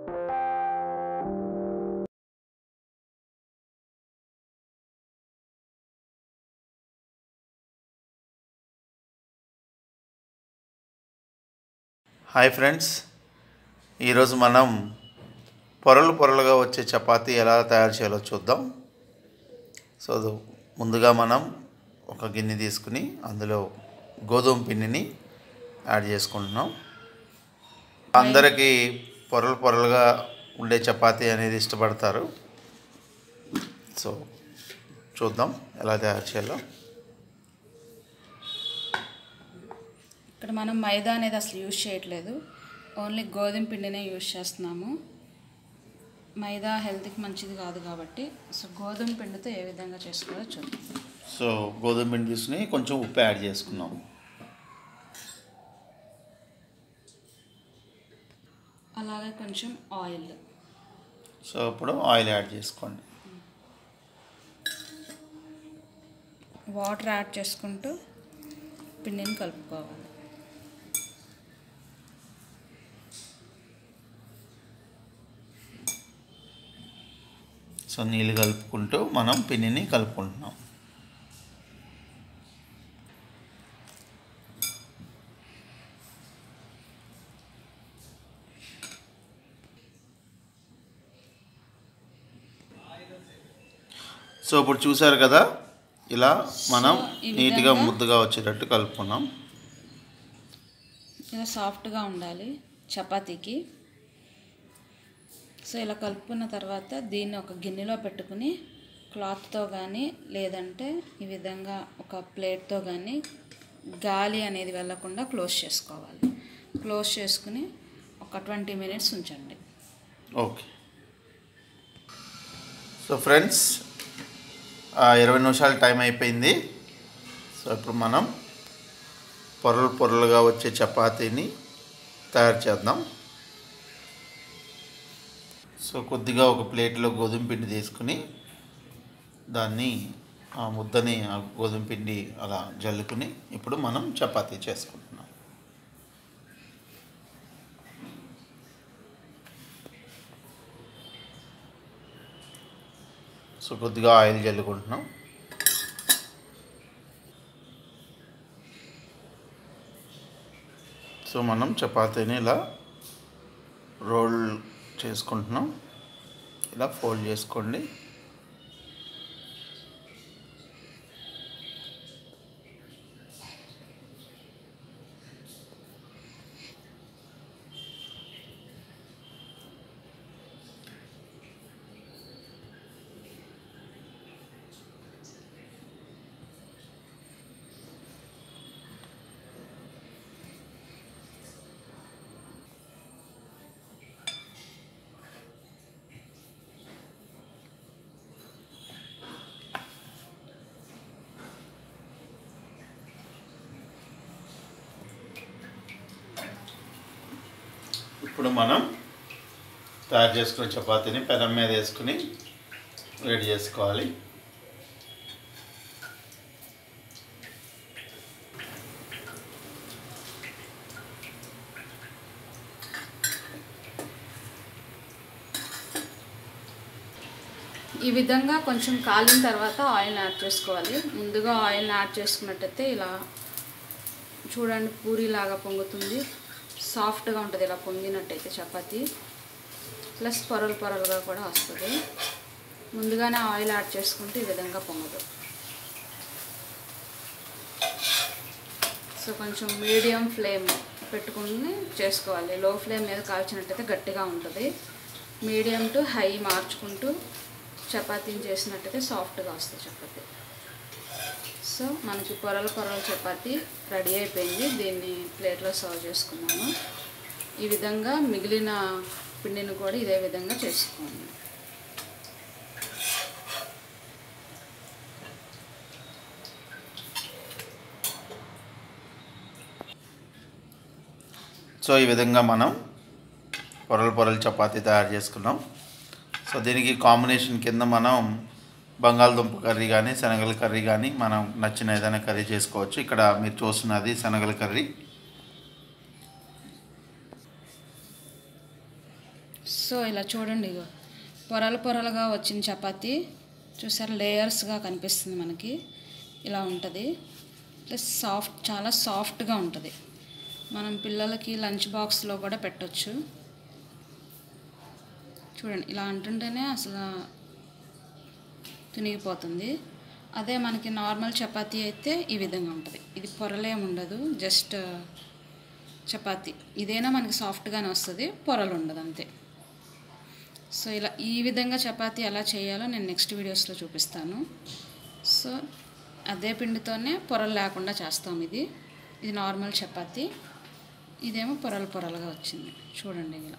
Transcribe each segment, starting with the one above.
hi friends ఈరోజు మనం పొరలు పొరలుగా వచ్చే చపాతీ ఎలా తయారు చేయాలో చూద్దాం సో దు- ముందుగా మనం ఒక గిన్నె తీసుకుని అందులో గోధుమ పిండిని యాడ్ చేసుకుంటున్నాం అందరికీ పొరలు పొరలుగా ఉండే చపాతీ అనేది ఇష్టపడతారు సో చూద్దాం ఎలా తయారు చేయాలో ఇక్కడ మనం మైదా అనేది అసలు యూజ్ చేయట్లేదు ఓన్లీ గోధుమ పిండినే యూజ్ చేస్తున్నాము మైదా హెల్త్కి మంచిది కాదు కాబట్టి సో గోధుమ పిండితో ఏ విధంగా చేసుకోవాలో చూద్దాం సో గోధుమ పిండి తీసుకుని కొంచెం ఉప్పు యాడ్ చేసుకున్నాం అలాగే కొంచెం ఆయిల్ సో ఇప్పుడు ఆయిల్ యాడ్ చేసుకోండి వాటర్ యాడ్ చేసుకుంటూ పిండిని కలుపుకోవాలి సో నీళ్ళు కలుపుకుంటూ మనం పిండిని కలుపుకుంటున్నాం సో ఇప్పుడు చూసారు కదా ఇలా మనం సో ఈ నీట్గా విధంగా- ముద్దగా వచ్చేటట్టు కలుపుకున్నాం ఇలా సాఫ్ట్గా ఉండాలి చపాతీకి సో ఇలా కలుపుకున్న తర్వాత దీన్ని ఒక గిన్నెలో పెట్టుకుని క్లాత్తో కానీ లేదంటే ఈ విధంగా ఒక ప్లేట్తో కానీ గాలి అనేది వెళ్ళకుండా క్లోజ్ చేసుకోవాలి క్లోజ్ చేసుకుని ఒక ట్వంటీ మినిట్స్ ఉంచండి ఓకే సో ఫ్రెండ్స్ ఆ, ఇరవై నిమిషాలు టైం అయిపోయింది సో ఇప్పుడు మనం పొరలు పొరలుగా వచ్చే చపాతీని తయారు చేద్దాం సో కొద్దిగా ఒక ప్లేట్లో గోధుమ పిండి తీసుకుని దాన్ని ఆ ముద్దని ఆ గోధుమ పిండి అలా జల్లుకుని ఇప్పుడు మనం చపాతీ చేసుకుంటున్నాం సో కొద్దిగా ఆయిల్ జల్లుకుంటున్నాం సో మనం చపాతీని ఇలా రోల్ చేసుకుంటున్నాం ఇలా ఫోల్డ్ చేసుకోండి ఇప్పుడు మనం తయారు చేసుకున్న చపాతీని పెనం మీద వేసుకుని వేడి చేసుకోవాలి ఈ విధంగా కొంచెం కాలిన తర్వాత ఆయిల్ యాడ్ చేసుకోవాలి ముందుగా ఆయిల్ యాడ్ చేసుకున్నట్టయితే ఇలా చూడండి పూరిలాగా పొంగుతుంది సాఫ్ట్గా ఉంటుంది ఇలా పొంగినట్టయితే చపాతీ ప్లస్ పొరలు పొరలుగా కూడా వస్తుంది ముందుగానే ఆయిల్ యాడ్ చేసుకుంటే ఈ విధంగా పొంగదు సో కొంచెం మీడియం ఫ్లేమ్ పెట్టుకుని చేసుకోవాలి లో ఫ్లేమ్ మీద కాల్చినట్టయితే గట్టిగా ఉంటుంది మీడియం టు హై మార్చుకుంటూ చపాతీని చేసినట్టయితే సాఫ్ట్గా వస్తుంది చపాతీ సో మనకి పొరల పొరల చపాతీ రెడీ అయిపోయింది దీన్ని ప్లేట్లో సర్వ్ చేసుకున్నాము ఈ విధంగా మిగిలిన పిండిని కూడా ఇదే విధంగా చేసుకోండి సో ఈ విధంగా మనం పొరలు పొరలు చపాతీ తయారు చేసుకున్నాం సో దీనికి కాంబినేషన్ కింద మనం బంగాళదుంప కర్రీ కానీ శనగల కర్రీ కానీ మనం నచ్చిన ఏదైనా కర్రీ చేసుకోవచ్చు ఇక్కడ మీరు చూస్తున్నది శనగల కర్రీ సో ఇలా చూడండి ఇగో పొరలు పొరలుగా వచ్చిన చపాతి చూసారు లేయర్స్గా కనిపిస్తుంది మనకి ఇలా ఉంటుంది ప్లస్ సాఫ్ట్ చాలా సాఫ్ట్గా ఉంటుంది మనం పిల్లలకి లంచ్ బాక్స్లో కూడా పెట్టొచ్చు చూడండి ఇలా అంటుంటేనే అసలు తునిగిపోతుంది అదే మనకి నార్మల్ చపాతీ అయితే ఈ విధంగా ఉంటుంది ఇది పొరలేం ఉండదు జస్ట్ చపాతీ ఇదైనా మనకి సాఫ్ట్గానే వస్తుంది పొరలు ఉండదు అంతే సో ఇలా ఈ విధంగా చపాతీ ఎలా చేయాలో నేను నెక్స్ట్ వీడియోస్లో చూపిస్తాను సో అదే పిండితోనే పొరలు లేకుండా చేస్తాం ఇది ఇది నార్మల్ చపాతీ ఇదేమో పొరలు పొరలుగా వచ్చింది చూడండి ఇలా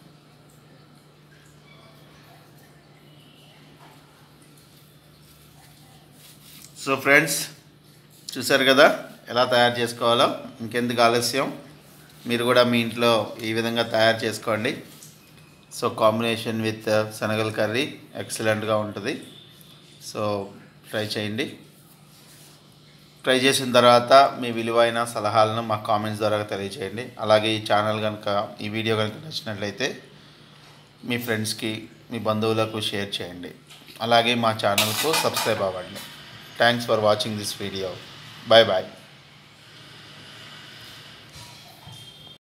సో ఫ్రెండ్స్ చూసారు కదా ఎలా తయారు చేసుకోవాలో ఇంకెందుకు ఆలస్యం మీరు కూడా మీ ఇంట్లో ఈ విధంగా తయారు చేసుకోండి సో కాంబినేషన్ విత్ శనగల కర్రీ ఎక్సలెంట్గా ఉంటుంది సో ట్రై చేయండి ట్రై చేసిన తర్వాత మీ విలువైన సలహాలను మా కామెంట్స్ ద్వారా తెలియచేయండి అలాగే ఈ ఛానల్ కనుక ఈ వీడియో కనుక నచ్చినట్లయితే మీ ఫ్రెండ్స్కి మీ బంధువులకు షేర్ చేయండి అలాగే మా ఛానల్కు సబ్స్క్రైబ్ అవ్వండి thanks for watching this video bye bye